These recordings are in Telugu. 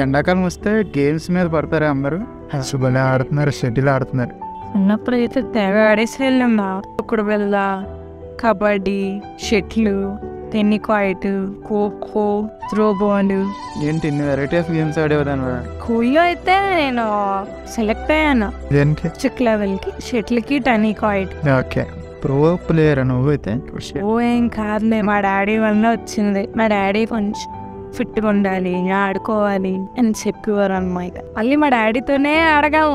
ఎండాకాలం వస్తే గేమ్స్ మీద పడతారా అందరూ శుభలే ఆడుతున్నారు షటిల్ ఆడుతున్నారు చిన్నప్పుడు అయితే తెగ ఆడేసి వెళ్ళిందా ఇప్పుడు వెళ్ళ కబడ్డీ షెట్లు టెన్నికాయిట్ ఖోఖో త్రో బాల్ ఏంటి ఇన్ని వెరైటీ ఆఫ్ గేమ్స్ ఆడేవారు ఖోలో అయితే నేను సెలెక్ట్ అయ్యాను దేనికి చిక్ లెవెల్కి షెట్ల్కి టెన్నికాయిట్ ఓకే ప్రో ప్లేయర్ నువ్వు అయితే ఓ ఏం కాదులే మా డాడీ వల్ల వచ్చింది మా డాడీ కొంచెం ఫిట్గా ఉండాలి ఆడుకోవాలి అని చెప్పేవారు అనమాట మళ్ళీ మా డాడీతోనే ఆడగాము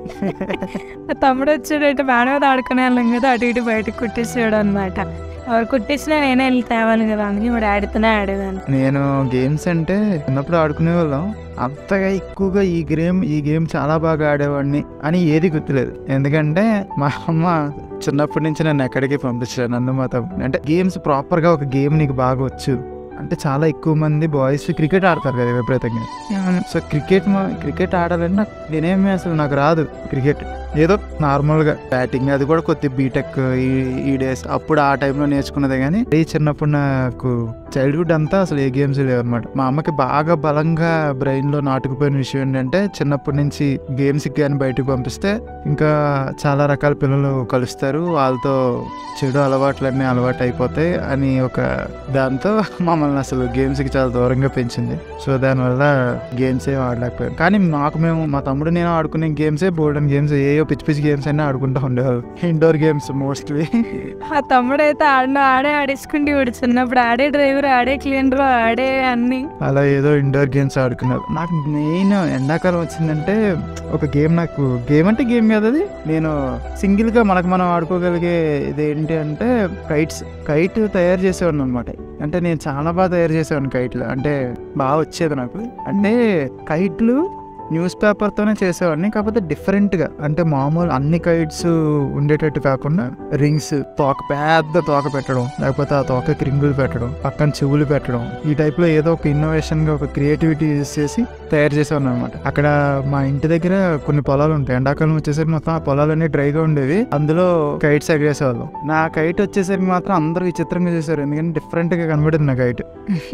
మా తమ్ముడు వచ్చాడంటే బాగా మీద ఆడుకునే వాళ్ళం కదా అటు ఇటు బయటకు కుట్టేసాడు అనమాట ఎవరు కుట్టేసినా నేనే వెళ్ళి తేవాలి కదా అందుకే మా డాడీతోనే ఆడేదాన్ని నేను గేమ్స్ అంటే చిన్నప్పుడు ఆడుకునే వాళ్ళం అంతగా ఎక్కువగా ఈ గేమ్ ఈ గేమ్ చాలా బాగా ఆడేవాడిని అని ఏది గుర్తులేదు ఎందుకంటే మా అమ్మ చిన్నప్పటి నుంచి నన్ను ఎక్కడికి పంపించారు నన్ను మా తమ్ముడిని. అంటే గేమ్స్ ప్రాపర్గా ఒక గేమ్ నీకు బాగా వచ్చు అంటే చాలా ఎక్కువ మంది బాయ్స్ క్రికెట్ ఆడతారు కదా విపరీతంగా సో క్రికెట్ మా క్రికెట్ ఆడాలంటే నాకు నేనేమి అసలు నాకు రాదు క్రికెట్ ఏదో నార్మల్గా బ్యాటింగ్ అది కూడా కొద్ది బీటెక్ ఈ ఈ డేస్ అప్పుడు ఆ టైంలో నేర్చుకున్నదే కానీ ఈ చిన్నప్పుడు నాకు చైల్డ్హుడ్ అంతా అసలు ఏ గేమ్స్ లేవన్నమాట మా అమ్మకి బాగా బలంగా బ్రెయిన్లో నాటుకుపోయిన విషయం ఏంటంటే చిన్నప్పటి నుంచి గేమ్స్కి కానీ బయటకు పంపిస్తే ఇంకా చాలా రకాల పిల్లలు కలుస్తారు వాళ్ళతో చెడు అలవాట్లన్నీ అలవాటు అయిపోతాయి అని ఒక దాంతో మమ్మల్ని అసలు గేమ్స్కి చాలా దూరంగా పెంచింది సో దానివల్ల గేమ్స్ ఏం ఆడలేకపోయాం కానీ మాకు మేము మా తమ్ముడు నేను ఆడుకునే గేమ్సే బోర్డన్ గేమ్స్ ఏయో పిచ్చి పిచ్చి గేమ్స్ అయినా ఆడుకుంటూ ఉండేవాళ్ళు ఇండోర్ గేమ్స్ మోస్ట్లీ ఆ తమ్ముడు అయితే ఆడిన ఆడే ఆడేసుకుంటే చిన్నప్పుడు ఆడే డ్రైవర్ ఆడే క్లీనర్ ఆడే అన్ని అలా ఏదో ఇండోర్ గేమ్స్ ఆడుకున్నారు నాకు మెయిన్ ఎండాకాలం వచ్చిందంటే ఒక గేమ్ నాకు గేమ్ అంటే గేమ్ కాదు అది నేను సింగిల్ గా మనకు మనం ఆడుకోగలిగే ఇదేంటి అంటే కైట్స్ కైట్ తయారు చేసేవాడిని అనమాట అంటే నేను చాలా బాగా తయారు చేసేవాడిని కైట్లు అంటే బాగా వచ్చేది నాకు అంటే కైట్లు న్యూస్ పేపర్తోనే చేసేవాడిని కాకపోతే డిఫరెంట్గా అంటే మామూలు అన్ని కైట్స్ ఉండేటట్టు కాకుండా రింగ్స్ తోక పెద్ద తోక పెట్టడం లేకపోతే ఆ తోకకి రింగులు పెట్టడం పక్కన చెవులు పెట్టడం ఈ టైప్లో ఏదో ఒక ఇన్నోవేషన్గా ఒక క్రియేటివిటీ యూస్ చేసి తయారు చేసేవాడిని అనమాట అక్కడ మా ఇంటి దగ్గర కొన్ని పొలాలు ఉంటాయి ఎండాకాలం వచ్చేసరికి మొత్తం ఆ పొలాలన్నీ డ్రైగా ఉండేవి అందులో కైట్స్ ఎగరేసేవాళ్ళం నా కైట్ వచ్చేసరికి మాత్రం అందరూ విచిత్రంగా చేశారు ఎందుకంటే డిఫరెంట్గా కనబడింది నా కైట్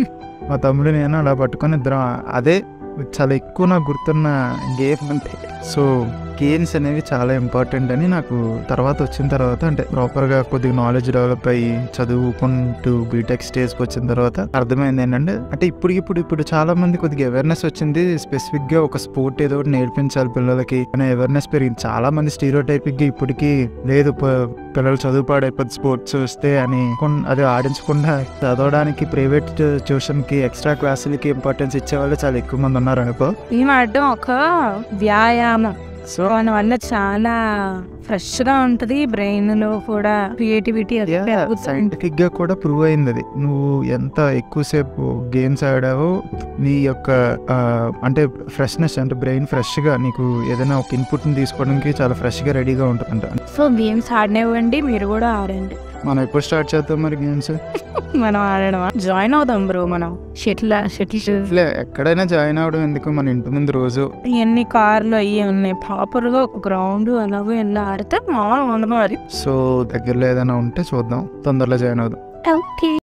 మా తమ్ముడు నేను అలా పట్టుకొని ఇద్దరం అదే చాలా ఎక్కువ నాకు గుర్తున్న గేమ్ అంటే సో గేమ్స్ అనేవి చాలా ఇంపార్టెంట్ అని నాకు తర్వాత వచ్చిన తర్వాత అంటే ప్రాపర్గా కొద్దిగా నాలెడ్జ్ డెవలప్ అయ్యి చదువుకుంటూ బీటెక్ స్టేజ్కి వచ్చిన తర్వాత అర్థమైంది ఏంటంటే అంటే ఇప్పుడు ఇప్పుడు ఇప్పుడు చాలా మంది కొద్దిగా అవేర్నెస్ వచ్చింది స్పెసిఫిక్ గా ఒక స్పోర్ట్ ఏదో ఒకటి నేర్పించాలి పిల్లలకి అనే అవేర్నెస్ పెరిగింది చాలా మంది స్టీరియో టైపిక్ గా ఇప్పటికీ లేదు ప- పిల్లలు చదువు పాడైపోతే స్పోర్ట్స్ వస్తే అని కొన్- అది ఆడించకుండా చదవడానికి ప్రైవేట్ ట్యూషన్ కి ఎక్స్ట్రా క్లాసులకి ఇంపార్టెన్స్ ఇచ్చేవాళ్ళు చాలా ఎక్కువ మంది ఉన్నారు అనుకో ఈ ఆడడం ఒక వ్యాయామం సో దాని వల్ల చాలా ఫ్రెష్ గా ఉంటది బ్రెయిన్ లో కూడా క్రియేటివిటీ సైంటిఫిక్ గా కూడా ప్రూవ్ అయింది అది నువ్వు ఎంత ఎక్కువసేపు గేమ్స్ ఆడావో నీ యొక్క ఆ, అంటే ఫ్రెష్నెస్ అంటే బ్రెయిన్ ఫ్రెష్ గా నీకు ఏదైనా ఒక ఇన్పుట్ ని తీసుకోవడానికి చాలా ఫ్రెష్ గా రెడీగా ఉంటుందంట సో గేమ్స్ ఆడనివ్వండి మీరు కూడా ఆడండి మనం ఎప్పుడు స్టార్ట్ చేద్దాం మరి గేమ్స్ మనం ఆడడం జాయిన్ అవుదాం బ్రో మనం షటిల్ షటిల్ ఇట్లే ఎక్కడైనా జాయిన్ అవడం ఎందుకు మన ఇంటి ముందు రోజు ఇవన్నీ కార్లు అయ్యి ఉన్నాయి ప్రాపర్ గా ఒక గ్రౌండ్ అలాగే వెళ్ళి ఆడితే మామూలు ఉండదు మరి సో దగ్గరలో ఏదైనా ఉంటే చూద్దాం తొందరలో జాయిన్ అవుదాం ఓకే